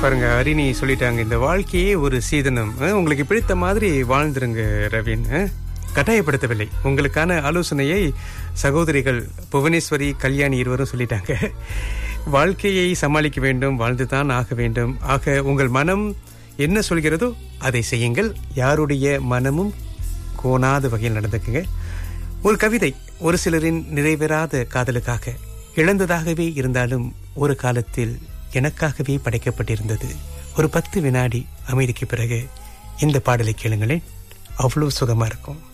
பாருங்க அரிணி சொல்லிட்டாங்க இந்த வாழ்க்கையே ஒரு சீதனம் அஹ், உங்களுக்கு பிடித்த மாதிரி வாழ்ந்துருங்க ரவீன் அஹ். கட்டாயப்படுத்தவில்லை உங்களுக்கான ஆலோசனையை சகோதரிகள் புவனேஸ்வரி கல்யாணி இருவரும் சொல்லிட்டாங்க வாழ்க்கையை சமாளிக்க வேண்டும் வாழ்ந்துதான் ஆக வேண்டும் ஆக உங்கள் மனம் என்ன சொல்கிறதோ அதை செய்யுங்கள் யாருடைய மனமும் கோணாத வகையில் நடந்துக்குங்க ஒரு கவிதை ஒரு சிலரின் நிறைவேறாத காதலுக்காக இழந்ததாகவே இருந்தாலும் ஒரு காலத்தில் எனக்காகவே படைக்கப்பட்டிருந்தது ஒரு பத்து வினாடி அமைதிக்கு பிறகு இந்த பாடலை கேளுங்களேன் அவ்வளவு சுகமா இருக்கும்